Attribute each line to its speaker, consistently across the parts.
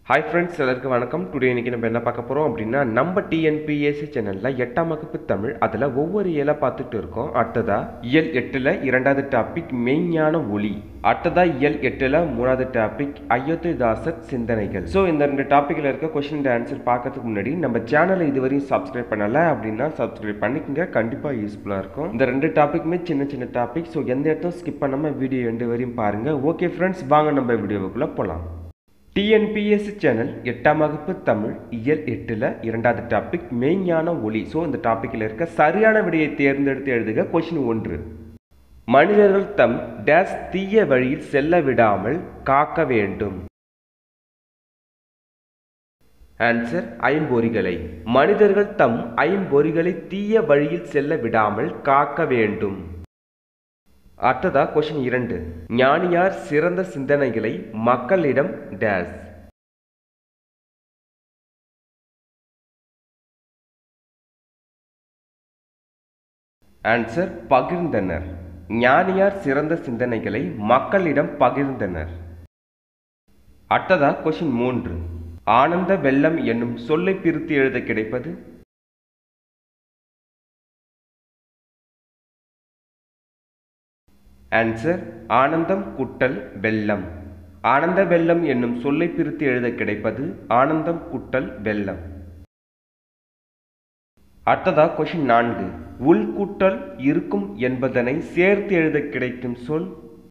Speaker 1: hi friends எல்லாருக்கும் வணக்கம் today இன்னைக்கு நம்ம என்ன பார்க்க போகிறோம் அப்படின்னா நம்ம டிஎன்பிஎஸ்சி சேனலில் எட்டாம் வகுப்பு தமிழ் அதில் ஒவ்வொரு இயலை பார்த்துட்டு இருக்கோம் அடுத்ததா இயல் எட்டில் இரண்டாவது டாபிக் மெய்ஞான ஒளி அடுத்ததா இயல் எட்டில் மூணாவது டாபிக் அயோத்திதாசர் சிந்தனைகள் ஸோ இந்த ரெண்டு டாப்பிக்கில் இருக்க கொஷின் ஆன்சர் பார்க்கறதுக்கு முன்னாடி நம்ம சேனலை இதுவரையும் சப்ஸ்கிரைப் பண்ணலை அப்படின்னா சப்ஸ்கிரைப் பண்ணிக்கங்க கண்டிப்பாக யூஸ்ஃபுல்லாக இருக்கும் இந்த ரெண்டு டாப்பிக்குமே சின்ன சின்ன டாபிக் ஸோ எந்த இடத்தும் ஸ்கிப் பண்ணாமல் வீடியோ எண்டு வரையும் பாருங்கள் ஓகே ஃப்ரெண்ட்ஸ் வாங்க நம்ம வீடியோவுக்குள்ளே போகலாம் டிஎன்பிஎஸ்சி சேனல் எட்டாம் வகுப்பு தமிழ் இயல் எட்டில் இரண்டாவது டாபிக் மெய்ஞான ஒளி ஸோ இந்த டாப்பிக்கில் இருக்க சரியான விடையை தேர்ந்தெடுத்து எழுதுக கொஷின் ஒன்று மனிதர்கள் தம் டேஸ் தீய வழியில் செல்ல விடாமல் காக்க வேண்டும் ஆன்சர் ஐம்பொறிகளை மனிதர்கள் தம் ஐம்பொறிகளை தீய வழியில் செல்ல விடாமல் காக்க வேண்டும் அடுத்ததா கொஷின் இரண்டு ஞானியார் சிறந்த சிந்தனைகளை மக்களிடம் டேஸ் ஆன்சர் பகிர்ந்தனர் ஞானியார் சிறந்த சிந்தனைகளை மக்களிடம் பகிர்ந்தனர் அடுத்ததா கொஷின் மூன்று ஆனந்த வெள்ளம் என்னும் சொல்லை பிரித்து எழுத கிடைப்பது ஆன்சர் ஆனந்தம் குட்டல் வெள்ளம் ஆனந்த வெள்ளம் என்னும் சொல்லை பிரித்து எழுத கிடைப்பது ஆனந்தம் குட்டல் வெள்ளம் அடுத்ததா கொஷின் நான்கு உள்கூட்டல் இருக்கும் என்பதனை சேர்த்து எழுத கிடைக்கும் சொல்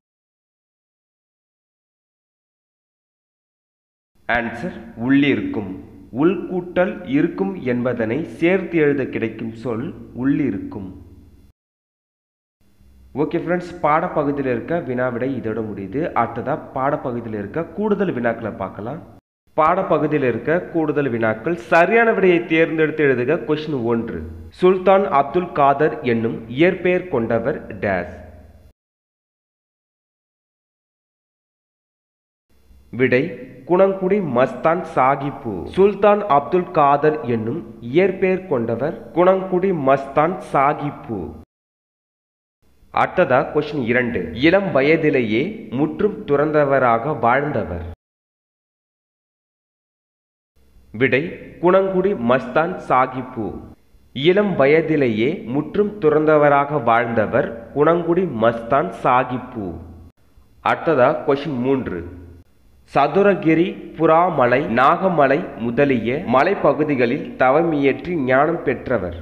Speaker 1: ஆன்சர் உள்ளிருக்கும் உள்கூட்டல் இருக்கும் என்பதனை சேர்த்து எழுத கிடைக்கும் சொல் உள்ளிருக்கும் ஓகே ஃப்ரெண்ட்ஸ் பாடப்பகுதியில் இருக்க வினாவிடை இதோட முடியுது அடுத்ததாக பாடப்பகுதியில் இருக்க கூடுதல் வினாக்களை பார்க்கலாம் பாடப்பகுதியில் இருக்க கூடுதல் வினாக்கள் சரியான விடையை தேர்ந்தெடுத்து எழுதுக கொஷின் ஒன்று சுல்தான் அப்துல் காதர் என்னும் இயற்பெயர் கொண்டவர் டேஸ் விடை குணங்குடி மஸ்தான் சாகிப்பு சுல்தான் அப்துல் காதர் என்னும் இயற்பெயர் கொண்டவர் குணங்குடி மஸ்தான் சாகிப்பு அடுத்ததா கொஸ்டின் இரண்டு இளம் வயதிலேயே முற்றும் துறந்தவராக வாழ்ந்தவர் விடை குணங்குடி மஸ்தான் சாகிப்பு இளம் வயதிலேயே முற்றும் துறந்தவராக வாழ்ந்தவர் குணங்குடி மஸ்தான் சாகிப்பு அடுத்ததா கொஸ்டின் மூன்று சதுரகிரி புறாமலை நாகமலை முதலிய மலைப்பகுதிகளில் தவமியற்றி ஞானம் பெற்றவர்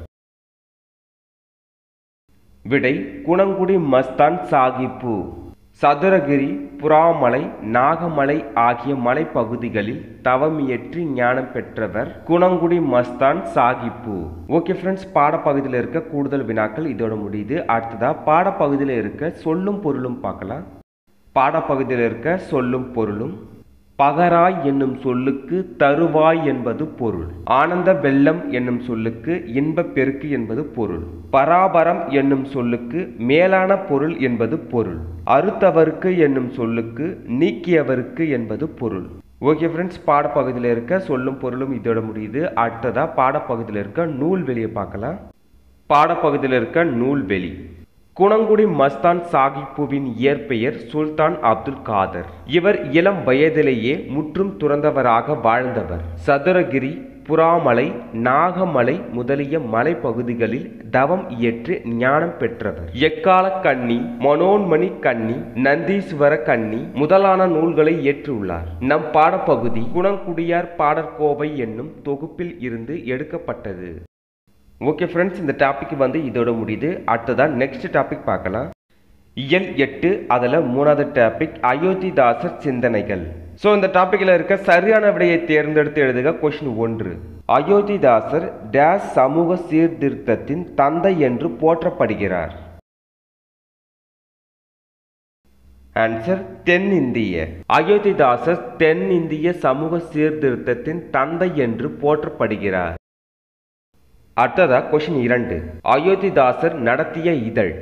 Speaker 1: விடை குணங்குடி மஸ்தான் சாகிப்பு சதுரகிரி புறாமலை நாகமலை ஆகிய மலைப்பகுதிகளில் தவமியற்றி ஞானம் பெற்றவர் குணங்குடி மஸ்தான் சாகிப்பு ஓகே ஃப்ரெண்ட்ஸ் பாடப்பகுதியில் இருக்க கூடுதல் வினாக்கள் இதோட முடியுது அடுத்ததா பாடப்பகுதியில் இருக்க சொல்லும் பொருளும் பார்க்கலாம் பாடப்பகுதியில் இருக்க சொல்லும் பொருளும் பகராய் என்னும் சொல்லுக்கு தருவாய் என்பது பொருள் ஆனந்த வெள்ளம் என்னும் சொல்லுக்கு இன்ப பெருக்கு என்பது பொருள் பராபரம் என்னும் சொல்லுக்கு மேலான பொருள் என்பது பொருள் அறுத்தவருக்கு என்னும் சொல்லுக்கு நீக்கியவருக்கு என்பது பொருள் ஓகே ஃப்ரெண்ட்ஸ் பாடப்பகுதியில் இருக்க சொல்லும் பொருளும் இதோட முடியுது அடுத்ததா பாடப்பகுதியில் இருக்க நூல் வெளியை பார்க்கலாம் பாடப்பகுதியில் இருக்க நூல்வெளி குணங்குடி மஸ்தான் சாகிப்புவின் இயற்பெயர் சுல்தான் அப்துல் காதர் இவர் இளம் வயதிலேயே முற்றும் துறந்தவராக வாழ்ந்தவர் சதுரகிரி புறாமலை நாகமலை முதலிய மலைப்பகுதிகளில் தவம் இயற்றி ஞானம் பெற்றவர் எக்கால கண்ணி மனோன்மணி கண்ணி நந்தீஸ்வர கண்ணி முதலான நூல்களை ஏற்றுள்ளார் நம் பாடப்பகுதி குணங்குடியார் பாடற்கோவை என்னும் தொகுப்பில் இருந்து எடுக்கப்பட்டது ஓகே ஃப்ரெண்ட்ஸ் இந்த டாபிக் வந்து இதோட முடியுது அடுத்ததான் நெக்ஸ்ட் டாபிக் பார்க்கலாம் இயல் எட்டு அதில் மூணாவது டாபிக் அயோத்திதாசர் சிந்தனைகள் ஸோ இந்த டாப்பிக்கில் இருக்க சரியான விடையை தேர்ந்தெடுத்து எழுதுக கொஷின் ஒன்று அயோத்திதாசர் டேஸ் சமூக சீர்திருத்தத்தின் தந்தை என்று போற்றப்படுகிறார் ஆன்சர் தென்னிந்திய அயோத்திதாசர் தென்னிந்திய சமூக சீர்திருத்தத்தின் தந்தை என்று போற்றப்படுகிறார் அடுத்ததா கொஷின் இரண்டு அயோத்திதாசர் நடத்திய இதழ்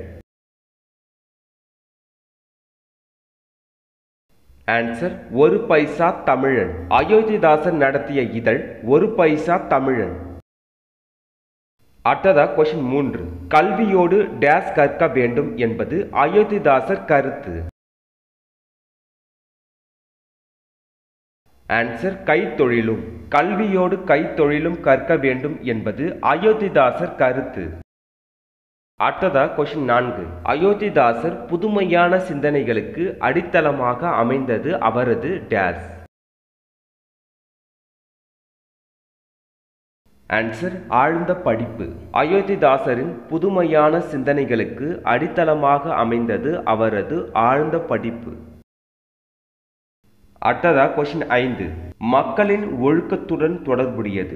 Speaker 1: ஆன்சர் ஒரு பைசா தமிழன் அயோத்திதாசர் நடத்திய இதழ் ஒரு பைசா தமிழன் அடுத்ததா கொஷின் மூன்று கல்வியோடு டேஸ் கற்க வேண்டும் என்பது அயோத்திதாசர் கருத்து ஆன்சர் கைத்தொழிலும் கல்வியோடு கைத்தொழிலும் கற்க வேண்டும் என்பது அயோத்திதாசர் கருத்து அடுத்ததா கொஷின் நான்கு அயோத்திதாசர் புதுமையான சிந்தனைகளுக்கு அடித்தளமாக அமைந்தது அவரது டேஸ் ஆன்சர் ஆழ்ந்த படிப்பு அயோத்திதாசரின் புதுமையான சிந்தனைகளுக்கு அடித்தளமாக அமைந்தது அவரது ஆழ்ந்த படிப்பு அடுத்ததா கொஷின் ஐந்து மக்களின் ஒழுக்கத்துடன் தொடர்புடையது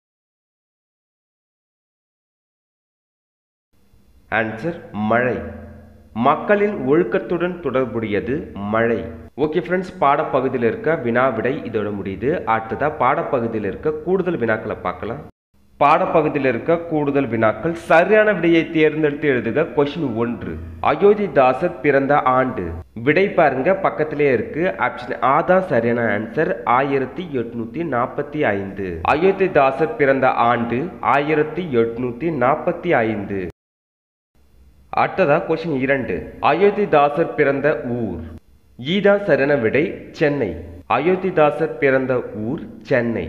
Speaker 1: ஆன்சர் மழை மக்களின் ஒழுக்கத்துடன் தொடர்புடையது மழை ஓகே ஃப்ரெண்ட்ஸ் பாடப்பகுதியில் இருக்க வினா விடை இதோட முடியுது அடுத்ததா பாடப்பகுதியில் இருக்க கூடுதல் வினாக்களை பார்க்கலாம் பாடப்பகுதியில் இருக்க கூடுதல் வினாக்கள் சரியான விடையை தேர்ந்தெடுத்து எழுதுக கொஷின் ஒன்று அயோத்திதாசர் பிறந்த ஆண்டு விடை பாருங்க பக்கத்திலே இருக்கு ஆப்ஷன் ஆ தான் சரியான ஆன்சர் ஆயிரத்தி எட்நூத்தி நாற்பத்தி ஐந்து அயோத்திதாசர் பிறந்த ஆண்டு ஆயிரத்தி எட்நூத்தி நாற்பத்தி ஐந்து அடுத்ததா கொஷின் இரண்டு அயோத்திதாசர் பிறந்த ஊர் ஈதா சரியான விடை சென்னை அயோத்திதாசர் பிறந்த ஊர் சென்னை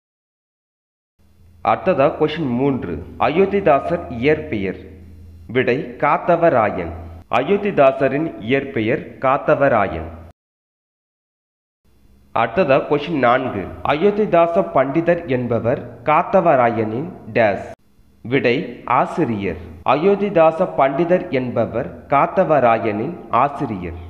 Speaker 1: அடுத்ததா கொஷின் மூன்று அயோத்திதாசர் இயற்பெயர் விடை காத்தவராயன் அயோத்திதாசரின் இயற்பெயர் காத்தவராயன் அடுத்ததா கொஷின் நான்கு அயோத்திதாச பண்டிதர் என்பவர் காத்தவராயனின் டேஸ் விடை ஆசிரியர் அயோத்திதாச பண்டிதர் என்பவர் காத்தவராயனின் ஆசிரியர்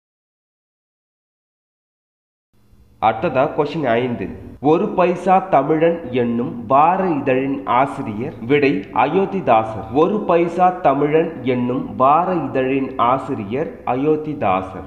Speaker 1: அடுத்ததா கொஷின் ஐந்து ஒரு பைசா தமிழன் என்னும் வார இதழின் ஆசிரியர் விடை அயோத்திதாசர் ஒரு பைசா தமிழன் என்னும் வார இதழின் ஆசிரியர் அயோத்திதாசர்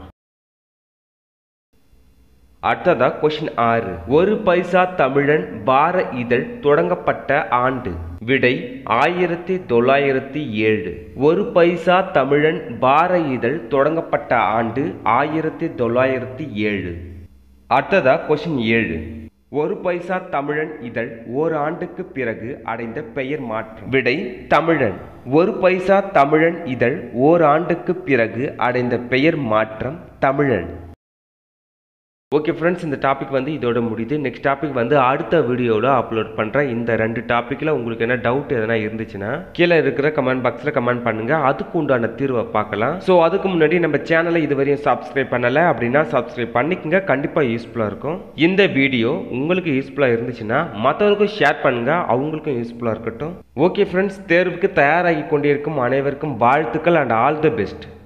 Speaker 1: அடுத்ததா கொஷின் ஆறு ஒரு பைசா தமிழன் வார இதழ் தொடங்கப்பட்ட ஆண்டு விடை ஆயிரத்தி தொள்ளாயிரத்தி ஏழு ஒரு பைசா தமிழன் வார இதழ் தொடங்கப்பட்ட ஆண்டு ஆயிரத்தி தொள்ளாயிரத்தி ஏழு அடுத்ததா கொஷின் ஏழு ஒரு பைசா தமிழன் இதழ் ஓராண்டுக்கு பிறகு அடைந்த பெயர் மாற்றம் விடை தமிழன் ஒரு பைசா தமிழன் இதழ் ஓராண்டுக்கு பிறகு அடைந்த பெயர் மாற்றம் தமிழன் ஓகே ஃப்ரெண்ட்ஸ் இந்த டாபிக் வந்து இதோட முடியுது நெக்ஸ்ட் டாபிக் வந்து அடுத்த வீடியோவில் அப்லோட் பண்ணுறேன் இந்த ரெண்டு டாப்பிக்கில் உங்களுக்கு என்ன டவுட் எதனா இருந்துச்சுன்னா கீழே இருக்கிற கமெண்ட் பாக்ஸில் கமெண்ட் பண்ணுங்கள் அதுக்கு உண்டான தீர்வை பார்க்கலாம் ஸோ அதுக்கு முன்னாடி நம்ம சேனலை இதுவரையும் சப்ஸ்கிரைப் பண்ணலை அப்படின்னா சப்ஸ்கிரைப் பண்ணிக்கங்க கண்டிப்பாக யூஸ்ஃபுல்லாக இருக்கும் இந்த வீடியோ உங்களுக்கு யூஸ்ஃபுல்லாக இருந்துச்சுன்னா மற்றவருக்கும் ஷேர் பண்ணுங்கள் அவங்களுக்கும் யூஸ்ஃபுல்லாக இருக்கட்டும் ஓகே ஃப்ரெண்ட்ஸ் தேர்வுக்கு தயாராகி கொண்டிருக்கும் அனைவருக்கும் வாழ்த்துக்கள் அண்ட் ஆல் தி பெஸ்ட்